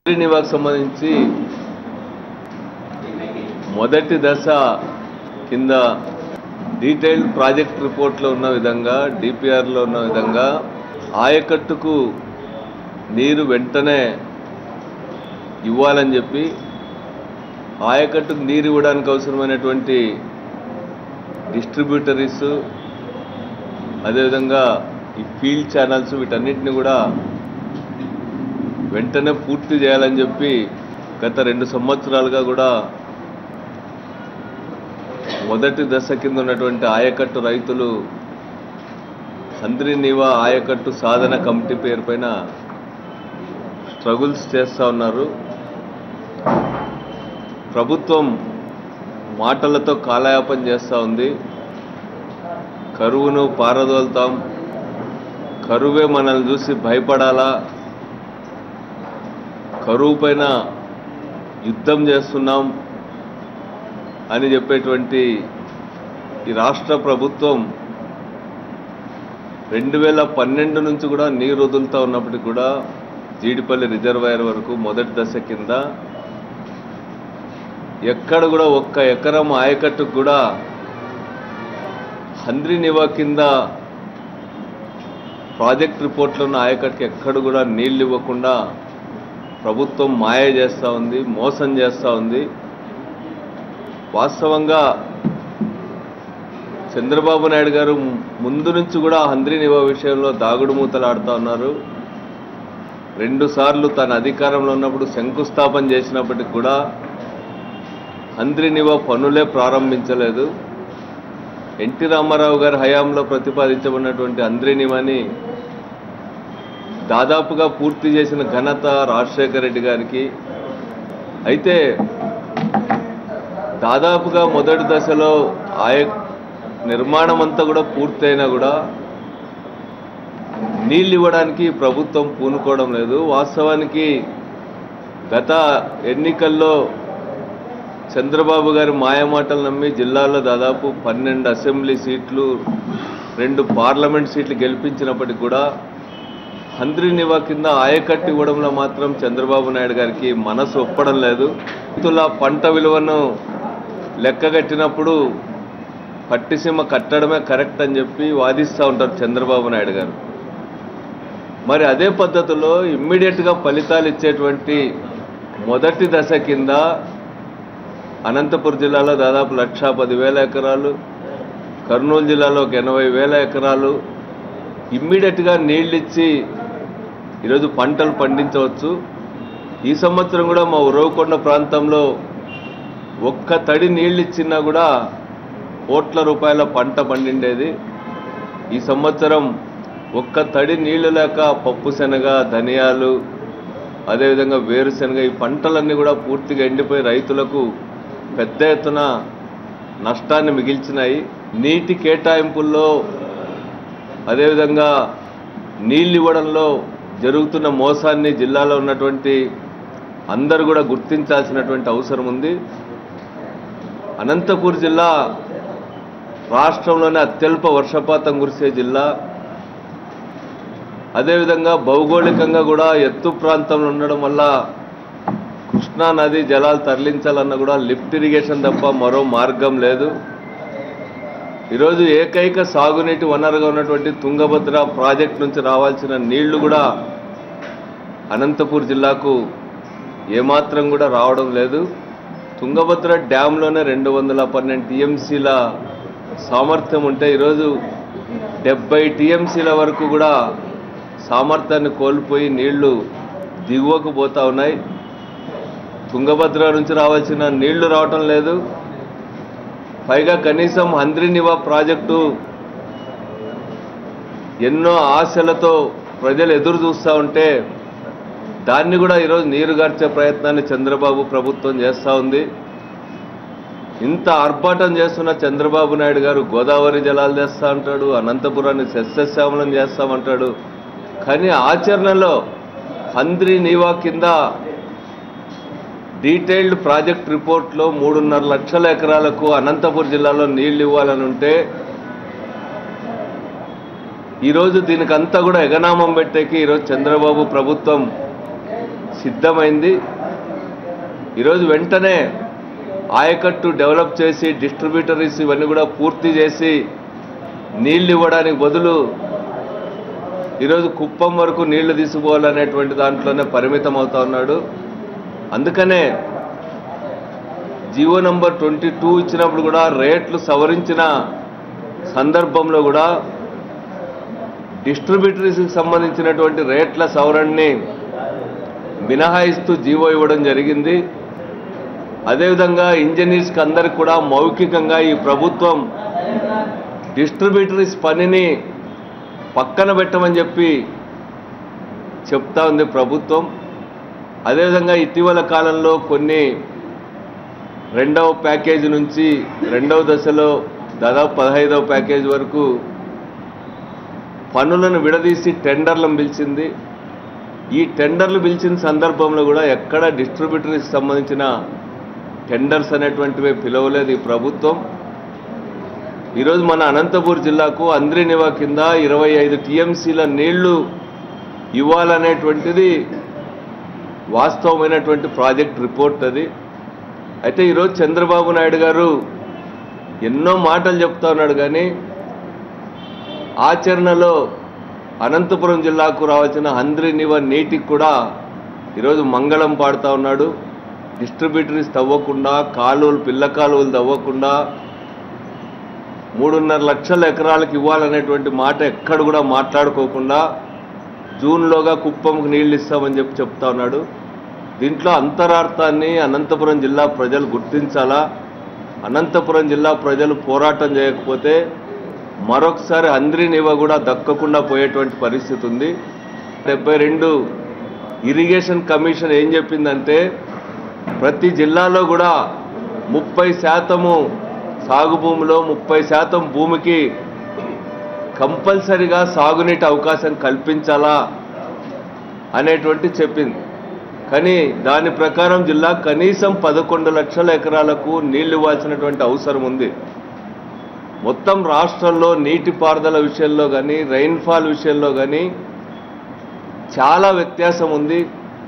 శ్రీనివాస్ సంబంధించి మొదటి దశ కింద డీటెయిల్డ్ ప్రాజెక్ట్ రిపోర్ట్లో ఉన్న విధంగా డిపిఆర్లో ఉన్న విధంగా ఆయకట్టుకు నీరు వెంటనే ఇవ్వాలని చెప్పి ఆయకట్టుకు నీరు ఇవ్వడానికి అవసరమైనటువంటి డిస్ట్రిబ్యూటరీస్ అదేవిధంగా ఈ ఫీల్డ్ ఛానల్స్ వీటన్నిటిని కూడా వెంటనే పూర్తి చేయాలని చెప్పి గత రెండు సంవత్సరాలుగా కూడా మొదటి దశ కింద ఉన్నటువంటి ఆయకట్టు రైతులు హంద్రీనీవా ఆయకట్టు సాధన కమిటీ పేరు పైన స్ట్రగుల్స్ చేస్తూ ఉన్నారు ప్రభుత్వం మాటలతో కాలయాపన చేస్తూ ఉంది కరువును పారదోలుతాం కరువే మనల్ని చూసి భయపడాలా కరువు పైన యుద్ధం చేస్తున్నాం అని చెప్పేటువంటి ఈ రాష్ట్ర ప్రభుత్వం రెండు వేల పన్నెండు నుంచి కూడా నీరు వదులుతూ ఉన్నప్పటికీ కూడా జీడిపల్లి రిజర్వాయర్ వరకు మొదటి దశ కింద ఎక్కడ కూడా ఒక్క ఎకరం ఆయకట్టుకు కూడా హంద్రి నివా కింద ప్రాజెక్ట్ రిపోర్ట్లో ఉన్న ఆయకట్టుకి ఎక్కడ కూడా నీళ్ళు ఇవ్వకుండా ప్రభుత్వం మాయ చేస్తూ ఉంది మోసం చేస్తూ ఉంది వాస్తవంగా చంద్రబాబు నాయుడు గారు ముందు నుంచి కూడా హంద్రి నివా విషయంలో దాగుడు మూతలు ఆడుతూ ఉన్నారు రెండు సార్లు తన అధికారంలో ఉన్నప్పుడు శంకుస్థాపన చేసినప్పటికి కూడా హంద్రి నివా పనులే ప్రారంభించలేదు ఎన్టీ రామారావు గారి హయాంలో ప్రతిపాదించబడినటువంటి హంద్రి నివాని దాదాపుగా పూర్తి చేసిన ఘనత రాజశేఖర రెడ్డి గారికి అయితే దాదాపుగా మొదటి దశలో ఆయ నిర్మాణం అంతా కూడా పూర్తయినా కూడా నీళ్ళు ఇవ్వడానికి ప్రభుత్వం పూనుకోవడం లేదు వాస్తవానికి గత ఎన్నికల్లో చంద్రబాబు గారి మాయమాటలు నమ్మి జిల్లాలో దాదాపు పన్నెండు అసెంబ్లీ సీట్లు రెండు పార్లమెంట్ సీట్లు గెలిపించినప్పటికీ కూడా హంద్రి నివా కింద ఆయకట్టు ఇవ్వడంలో మాత్రం చంద్రబాబు నాయుడు గారికి మనసు ఒప్పడం లేదు రైతుల పంట విలువను లెక్కగట్టినప్పుడు పట్టిసీమ కట్టడమే కరెక్ట్ అని చెప్పి వాదిస్తూ ఉంటారు చంద్రబాబు నాయుడు గారు మరి అదే పద్ధతిలో ఇమ్మీడియట్గా ఫలితాలు ఇచ్చేటువంటి మొదటి దశ కింద అనంతపురం జిల్లాలో దాదాపు లక్షా పదివేల ఎకరాలు కర్నూలు జిల్లాలో ఒక ఎనభై వేల ఎకరాలు ఇమ్మీడియట్గా నీళ్ళిచ్చి ఈరోజు పంటలు పండించవచ్చు ఈ సంవత్సరం కూడా మా ఉరవకొండ ప్రాంతంలో ఒక్క తడి నీళ్ళు ఇచ్చినా కూడా కోట్ల రూపాయల పంట పండిండేది ఈ సంవత్సరం ఒక్క తడి నీళ్లు లేక పప్పు శనగ ధనియాలు అదేవిధంగా వేరుశనగ ఈ పంటలన్నీ కూడా పూర్తిగా ఎండిపోయి రైతులకు పెద్ద ఎత్తున నష్టాన్ని మిగిల్చినాయి నీటి కేటాయింపుల్లో అదేవిధంగా నీళ్ళు ఇవ్వడంలో జరుగుతున్న మోసాన్ని జిల్లాలో ఉన్నటువంటి అందరూ కూడా గుర్తించాల్సినటువంటి అవసరం ఉంది అనంతపూర్ జిల్లా రాష్ట్రంలోనే అత్యల్ప వర్షపాతం కురిసే జిల్లా అదేవిధంగా భౌగోళికంగా కూడా ఎత్తు ప్రాంతంలో ఉండడం వల్ల కృష్ణా నది జలాలు తరలించాలన్నా కూడా లిఫ్ట్ ఇరిగేషన్ తప్ప మరో మార్గం లేదు ఈరోజు ఏకైక సాగునీటి వనరుగా ఉన్నటువంటి తుంగభద్ర ప్రాజెక్ట్ నుంచి రావాల్సిన నీళ్లు కూడా అనంతపూర్ జిల్లాకు ఏమాత్రం కూడా రావడం లేదు తుంగభద్ర డ్యాంలోనే రెండు వందల పన్నెండు టీఎంసీల సామర్థ్యం ఉంటే ఈరోజు డెబ్బై టీఎంసీల వరకు కూడా సామర్థ్యాన్ని కోల్పోయి నీళ్లు దిగువకు పోతా ఉన్నాయి తుంగభద్ర నుంచి రావాల్సిన నీళ్లు రావటం లేదు పైగా కనీసం హంద్రినివా ప్రాజెక్టు ఎన్నో ఆశలతో ప్రజలు ఎదురు చూస్తూ ఉంటే దాన్ని కూడా ఈరోజు నీరుగార్చే ప్రయత్నాన్ని చంద్రబాబు ప్రభుత్వం చేస్తూ ఉంది ఇంత ఆర్భాటం చేస్తున్న చంద్రబాబు నాయుడు గారు గోదావరి జలాలు తెస్తా అంటాడు అనంతపురాన్ని సస్యశ్యామలం చేస్తామంటాడు కానీ ఆచరణలో హంద్రి నీవా కింద డీటెయిల్డ్ ప్రాజెక్ట్ రిపోర్ట్లో మూడున్నర లక్షల ఎకరాలకు అనంతపురం జిల్లాలో నీళ్లు ఇవ్వాలని ఉంటే ఈరోజు దీనికంతా కూడా ఎగనామం పెట్టేకి ఈరోజు చంద్రబాబు ప్రభుత్వం సిద్ధమైంది ఈరోజు వెంటనే ఆయకట్టు డెవలప్ చేసి డిస్ట్రిబ్యూటరీస్ ఇవన్నీ కూడా పూర్తి చేసి నీళ్ళు ఇవ్వడానికి బదులు ఈరోజు కుప్పం వరకు నీళ్లు తీసుకుపోవాలనేటువంటి దాంట్లోనే పరిమితం అవుతా ఉన్నాడు అందుకనే జీవో నంబర్ ట్వంటీ టూ ఇచ్చినప్పుడు కూడా రేట్లు సవరించిన సందర్భంలో కూడా డిస్ట్రిబ్యూటరీస్కి సంబంధించినటువంటి రేట్ల సవరణని మినహాయిస్తూ జీవో ఇవ్వడం జరిగింది అదేవిధంగా ఇంజనీర్స్కి అందరికి కూడా మౌఖికంగా ఈ ప్రభుత్వం డిస్ట్రిబ్యూటరీస్ పనిని పక్కన పెట్టమని చెప్పి చెప్తా ఉంది ప్రభుత్వం అదేవిధంగా ఇటీవల కాలంలో కొన్ని రెండవ ప్యాకేజీ నుంచి రెండవ దశలో దాదాపు పదహైదవ ప్యాకేజీ వరకు పనులను విడదీసి టెండర్లను పిలిచింది ఈ టెండర్లు పిలిచిన సందర్భంలో కూడా ఎక్కడ డిస్ట్రిబ్యూటరీకి సంబంధించిన టెండర్స్ అనేటువంటివి పిలవలేదు ఈ ప్రభుత్వం ఈరోజు మన అనంతపూర్ జిల్లాకు అంద్రినివా కింద ఇరవై ఐదు టీఎంసీల నీళ్లు ఇవ్వాలనేటువంటిది వాస్తవమైనటువంటి ప్రాజెక్ట్ రిపోర్ట్ అది అయితే ఈరోజు చంద్రబాబు నాయుడు గారు ఎన్నో మాటలు చెప్తా ఉన్నాడు కానీ ఆచరణలో అనంతపురం జిల్లాకు రావాల్సిన హంద్రినివ నీటికి కూడా ఈరోజు మంగళం పాడుతూ ఉన్నాడు డిస్ట్రిబ్యూటరీస్ తవ్వకుండా కాలువలు పిల్ల కాలువలు తవ్వకుండా మూడున్నర లక్షల ఎకరాలకు ఇవ్వాలనేటువంటి మాట ఎక్కడ కూడా మాట్లాడుకోకుండా జూన్లోగా కుప్పంకు నీళ్లు ఇస్తామని చెప్పి చెప్తా ఉన్నాడు దీంట్లో అంతరార్థాన్ని అనంతపురం జిల్లా ప్రజలు గుర్తించాలా అనంతపురం జిల్లా ప్రజలు పోరాటం చేయకపోతే మరొకసారి అంద్రినివ కూడా దక్కకుండా పోయేటువంటి పరిస్థితి ఉంది డెబ్బై రెండు ఇరిగేషన్ కమిషన్ ఏం చెప్పిందంటే ప్రతి జిల్లాలో కూడా ముప్పై శాతము సాగు భూమిలో ముప్పై శాతం భూమికి కంపల్సరిగా సాగునీటి అవకాశం కల్పించాలా అనేటువంటి చెప్పింది కానీ దాని ప్రకారం జిల్లా కనీసం పదకొండు లక్షల ఎకరాలకు నీళ్లు ఇవ్వాల్సినటువంటి అవసరం ఉంది మొత్తం రాష్ట్రంలో నీటిపారుదల విషయంలో కానీ రైన్ఫాల్ విషయంలో కానీ చాలా వ్యత్యాసం ఉంది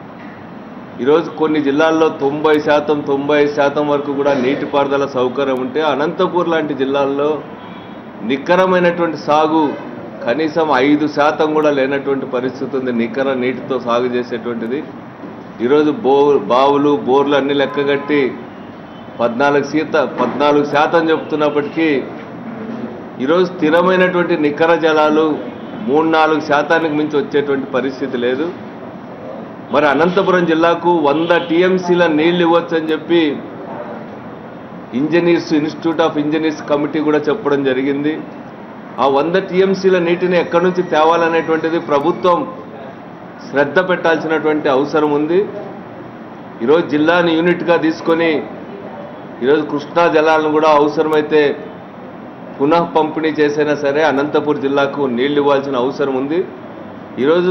ఈరోజు కొన్ని జిల్లాల్లో తొంభై శాతం తొంభై శాతం వరకు కూడా నీటిపారుదల సౌకర్యం ఉంటే అనంతపూర్ లాంటి జిల్లాల్లో నికరమైనటువంటి సాగు కనీసం ఐదు శాతం కూడా లేనటువంటి పరిస్థితి ఉంది నికర నీటితో సాగు చేసేటువంటిది ఈరోజు బో బావులు బోర్లు అన్ని లెక్కగట్టి పద్నాలుగు సీత పద్నాలుగు శాతం చెప్తున్నప్పటికీ ఈరోజు స్థిరమైనటువంటి నికర జలాలు మూడు నాలుగు శాతానికి మించి వచ్చేటువంటి పరిస్థితి లేదు మరి అనంతపురం జిల్లాకు వంద టీఎంసీల నీళ్లు ఇవ్వచ్చని చెప్పి engineers institute of engineers committee కూడా చెప్పడం జరిగింది ఆ వంద టీఎంసీల నీటిని ఎక్కడి నుంచి తేవాలనేటువంటిది ప్రభుత్వం శ్రద్ధ పెట్టాల్సినటువంటి అవసరం ఉంది ఈరోజు జిల్లాని యూనిట్గా తీసుకొని ఈరోజు కృష్ణా జలాలను కూడా అవసరమైతే పునః పంపిణీ చేసైనా సరే అనంతపూర్ జిల్లాకు నీళ్లు ఇవ్వాల్సిన అవసరం ఉంది ఈరోజు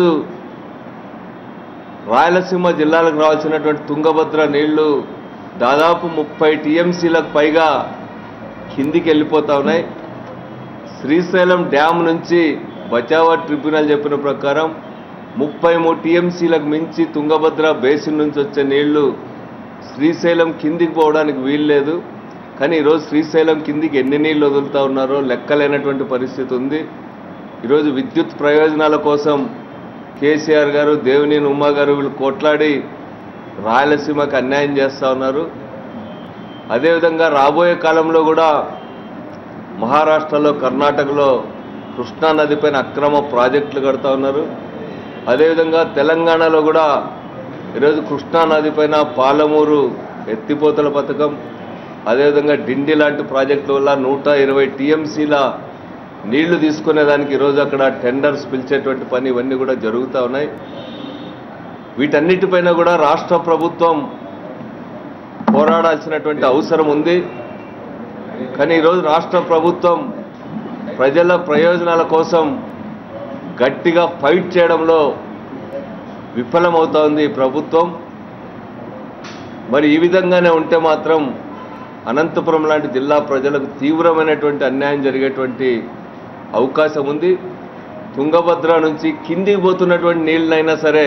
రాయలసీమ జిల్లాలకు రావాల్సినటువంటి తుంగభద్ర నీళ్లు దాదాపు ముప్పై టీఎంసీలకు పైగా కిందికి వెళ్ళిపోతా ఉన్నాయి శ్రీశైలం డ్యామ్ నుంచి బచావా ట్రిబ్యునల్ చెప్పిన ప్రకారం ముప్పై మూడు టీఎంసీలకు మించి తుంగభద్ర బేసిన్ నుంచి వచ్చే నీళ్లు శ్రీశైలం కిందికి పోవడానికి వీల్లేదు కానీ ఈరోజు శ్రీశైలం కిందికి ఎన్ని నీళ్లు వదులుతా ఉన్నారో లెక్కలేనటువంటి పరిస్థితి ఉంది ఈరోజు విద్యుత్ ప్రయోజనాల కోసం కేసీఆర్ గారు దేవినేని ఉమ్మా గారు వీళ్ళు కొట్లాడి రాయలసీమకు అన్యాయం చేస్తూ ఉన్నారు అదేవిధంగా రాబోయే కాలంలో కూడా మహారాష్ట్రలో కర్ణాటకలో కృష్ణా నదిపైన అక్రమ ప్రాజెక్టులు కడతా ఉన్నారు అదేవిధంగా తెలంగాణలో కూడా ఈరోజు కృష్ణా నదిపైన పాలమూరు ఎత్తిపోతల పథకం అదేవిధంగా డిండి లాంటి ప్రాజెక్టుల వల్ల నూట ఇరవై టీఎంసీల నీళ్లు తీసుకునేదానికి ఈరోజు అక్కడ టెండర్స్ పిలిచేటువంటి పని ఇవన్నీ కూడా జరుగుతూ ఉన్నాయి వీటన్నిటిపైన కూడా రాష్ట్ర ప్రభుత్వం పోరాడాల్సినటువంటి అవసరం ఉంది కానీ ఈరోజు రాష్ట్ర ప్రభుత్వం ప్రజల ప్రయోజనాల కోసం గట్టిగా ఫైట్ చేయడంలో విఫలమవుతోంది ఈ ప్రభుత్వం మరి ఈ విధంగానే ఉంటే మాత్రం అనంతపురం లాంటి జిల్లా ప్రజలకు తీవ్రమైనటువంటి అన్యాయం జరిగేటువంటి అవకాశం ఉంది తుంగభద్ర నుంచి కిందికి పోతున్నటువంటి నీళ్ళనైనా సరే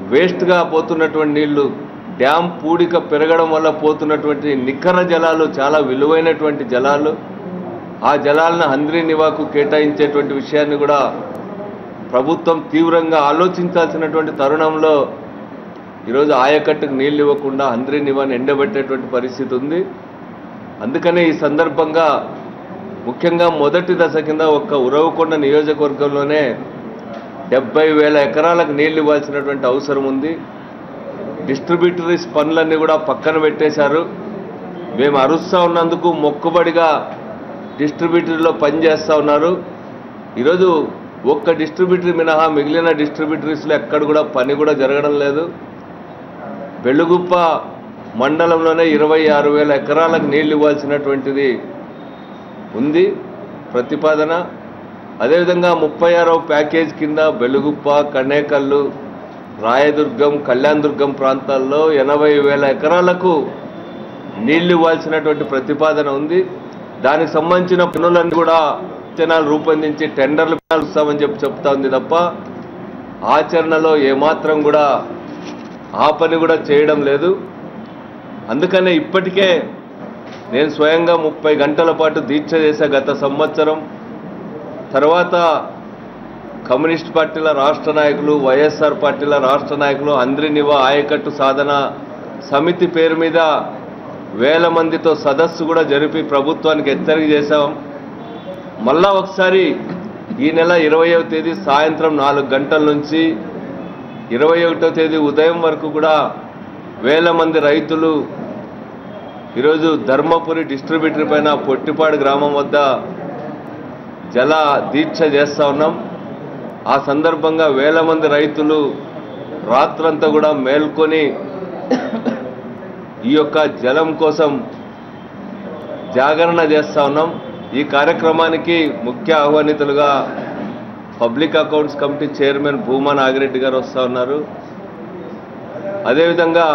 వేస్ట్గా పోతున్నటువంటి నీళ్లు డ్యామ్ పూడిక పెరగడం వల్ల పోతున్నటువంటి నికర జలాలు చాలా విలువైనటువంటి జలాలు ఆ జలాలను హంద్రీ నివాకు కేటాయించేటువంటి విషయాన్ని కూడా ప్రభుత్వం తీవ్రంగా ఆలోచించాల్సినటువంటి తరుణంలో ఈరోజు ఆయకట్టుకు నీళ్ళు ఇవ్వకుండా హంద్రీ నివాని ఎండబెట్టేటువంటి పరిస్థితి ఉంది అందుకనే ఈ సందర్భంగా ముఖ్యంగా మొదటి దశ కింద ఒక్క ఉరవకొండ నియోజకవర్గంలోనే డెబ్బై వేల ఎకరాలకు నీళ్లు ఇవ్వాల్సినటువంటి అవసరం ఉంది డిస్ట్రిబ్యూటరీస్ పనులన్నీ కూడా పక్కన పెట్టేశారు మేము అరుస్తా ఉన్నందుకు మొక్కుబడిగా డిస్ట్రిబ్యూటరీలో పనిచేస్తూ ఉన్నారు ఈరోజు ఒక్క డిస్ట్రిబ్యూటరీ మినహా మిగిలిన డిస్ట్రిబ్యూటరీస్లో ఎక్కడ కూడా పని కూడా జరగడం లేదు వెలుగుప్ప మండలంలోనే ఇరవై ఆరు వేల ఎకరాలకు నీళ్లు ఇవ్వాల్సినటువంటిది ఉంది ప్రతిపాదన అదేవిధంగా ముప్పై ఆరవ ప్యాకేజ్ కింద బెలుగుప్ప కణేకల్లు రాయదుర్గం కళ్యాణదుర్గం ప్రాంతాల్లో ఎనభై వేల ఎకరాలకు నీళ్లు ఇవ్వాల్సినటువంటి ప్రతిపాదన ఉంది దానికి సంబంధించిన పనులన్నీ కూడా అంచనాలు రూపొందించి టెండర్లు ఇస్తామని చెప్పి చెప్తా ఉంది తప్ప ఆచరణలో ఏమాత్రం కూడా ఆ పని కూడా చేయడం లేదు అందుకనే ఇప్పటికే నేను స్వయంగా ముప్పై గంటల పాటు దీక్ష చేశా గత సంవత్సరం తర్వాత కమ్యూనిస్ట్ పార్టీల రాష్ట్ర నాయకులు వైఎస్ఆర్ పార్టీల రాష్ట్ర నాయకులు అంద్రినివ ఆయకట్టు సాధన సమితి పేరు మీద వేల మందితో సదస్సు కూడా జరిపి ప్రభుత్వానికి హెచ్చరిక చేశాం మళ్ళా ఒకసారి ఈ నెల ఇరవయవ తేదీ సాయంత్రం నాలుగు గంటల నుంచి ఇరవై ఒకటో తేదీ ఉదయం వరకు కూడా వేల మంది రైతులు ఈరోజు ధర్మపురి డిస్ట్రిబ్యూటరీ పైన పొట్టిపాడు గ్రామం వద్ద జల దీక్ష చేస్తా ఉన్నాం ఆ సందర్భంగా వేల మంది రైతులు రాత్రంతా కూడా మేల్కొని ఈ యొక్క జలం కోసం జాగరణ చేస్తా ఉన్నాం ఈ కార్యక్రమానికి ముఖ్య ఆహ్వానితులుగా public accounts committee chairman Bhuma Nagireddy గారు వస్తూ ఉన్నారు అదేవిధంగా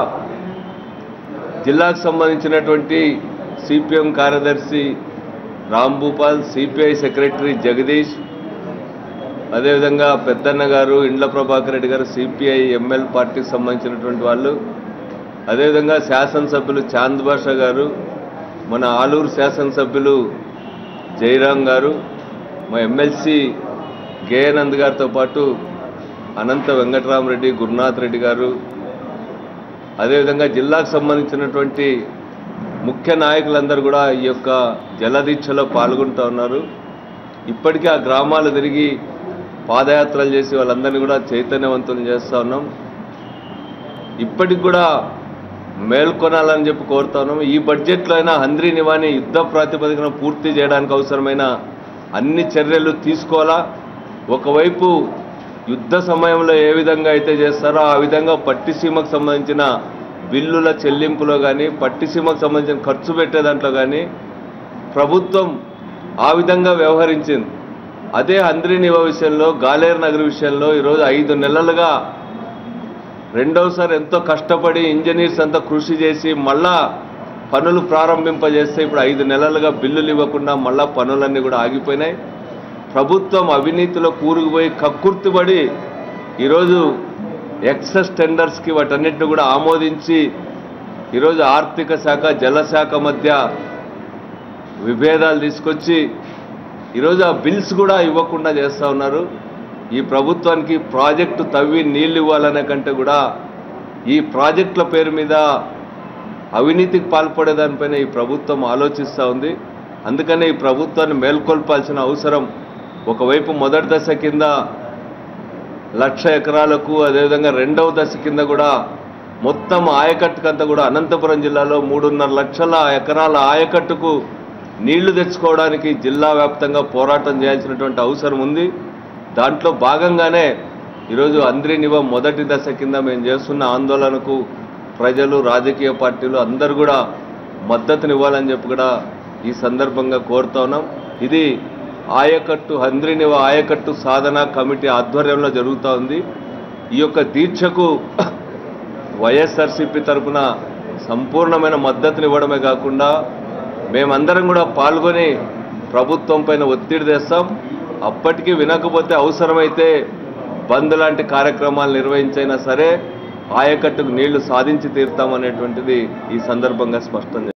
జిల్లాకు సంబంధించినటువంటి సిపిఎం కార్యదర్శి రామ్ భూపాల్ సిపిఐ సెక్రటరీ జగదీష్ అదేవిధంగా పెద్దన్న గారు ఇండ్ల ప్రభాకర్ రెడ్డి గారు సిపిఐ ఎంఎల్ పార్టీకి సంబంధించినటువంటి వాళ్ళు అదేవిధంగా శాసనసభ్యులు చాంద్ బాషా గారు మన ఆలూరు శాసనసభ్యులు జయరాం గారు మా ఎమ్మెల్సీ గేయానంద్ గారితో పాటు అనంత వెంకటరామరెడ్డి గురునాథ్ రెడ్డి గారు అదేవిధంగా జిల్లాకు సంబంధించినటువంటి ముఖ్య నాయకులందరూ కూడా ఈ యొక్క జలదీక్షలో పాల్గొంటూ ఉన్నారు ఇప్పటికీ ఆ గ్రామాలు తిరిగి పాదయాత్రలు చేసి వాళ్ళందరినీ కూడా చైతన్యవంతులు చేస్తూ ఉన్నాం ఇప్పటికి కూడా మేల్కొనాలని చెప్పి కోరుతా ఉన్నాం ఈ బడ్జెట్లో అయినా హంద్రీ నివాని యుద్ధ ప్రాతిపదికన పూర్తి చేయడానికి అవసరమైన అన్ని చర్యలు తీసుకోవాలా ఒకవైపు యుద్ధ సమయంలో ఏ విధంగా అయితే చేస్తారో ఆ విధంగా పట్టిసీమకు సంబంధించిన బిల్లుల చెల్లింపులో కానీ పట్టిసీమకు సంబంధించిన ఖర్చు పెట్టే దాంట్లో కానీ ప్రభుత్వం ఆ విధంగా వ్యవహరించింది అదే హంద్రీ నివా విషయంలో గాలేరు నగర్ విషయంలో ఈరోజు ఐదు నెలలుగా రెండవసారి ఎంతో కష్టపడి ఇంజనీర్స్ అంతా కృషి చేసి మళ్ళా పనులు ప్రారంభింపజేస్తే ఇప్పుడు ఐదు నెలలుగా బిల్లులు ఇవ్వకుండా మళ్ళా పనులన్నీ కూడా ఆగిపోయినాయి ప్రభుత్వం అవినీతిలో కూరుకుపోయి కక్కుర్తిపడి ఈరోజు ఎక్సెస్ టెండర్స్కి వాటన్నిటిని కూడా ఆమోదించి ఈరోజు ఆర్థిక శాఖ జలశాఖ మధ్య విభేదాలు తీసుకొచ్చి ఈరోజు ఆ బిల్స్ కూడా ఇవ్వకుండా చేస్తూ ఉన్నారు ఈ ప్రభుత్వానికి ప్రాజెక్టు తవ్వి నీళ్లు ఇవ్వాలనే కంటే కూడా ఈ ప్రాజెక్టుల పేరు మీద అవినీతికి పాల్పడేదానిపైన ఈ ప్రభుత్వం ఆలోచిస్తూ ఉంది అందుకనే ఈ ప్రభుత్వాన్ని మేల్కొల్పాల్సిన అవసరం ఒకవైపు మొదటి దశ కింద లక్ష ఎకరాలకు అదేవిధంగా రెండవ దశ కింద కూడా మొత్తం ఆయకట్టుకంతా కూడా అనంతపురం జిల్లాలో మూడున్నర లక్షల ఎకరాల ఆయకట్టుకు నీళ్లు తెచ్చుకోవడానికి జిల్లా వ్యాప్తంగా పోరాటం చేయాల్సినటువంటి అవసరం ఉంది దాంట్లో భాగంగానే ఈరోజు అంద్రి నివ మొదటి దశ కింద మేము చేస్తున్న ఆందోళనకు ప్రజలు రాజకీయ పార్టీలు అందరూ కూడా మద్దతునివ్వాలని చెప్పి కూడా ఈ సందర్భంగా కోరుతా ఉన్నాం ఇది ఆయకట్టు హంద్రినివ ఆయకట్టు సాధన కమిటీ ఆధ్వర్యంలో జరుగుతూ ఉంది ఈ యొక్క దీక్షకు వైఎస్ఆర్సీపీ తరఫున సంపూర్ణమైన మద్దతునివ్వడమే కాకుండా మేమందరం కూడా పాల్గొని ప్రభుత్వం పైన ఒత్తిడి తెస్తాం అప్పటికీ వినకపోతే అవసరమైతే బంద్ లాంటి కార్యక్రమాలు నిర్వహించైనా సరే ఆయకట్టుకు నీళ్లు సాధించి తీరుతామనేటువంటిది ఈ సందర్భంగా స్పష్టం చేస్తున్నాను.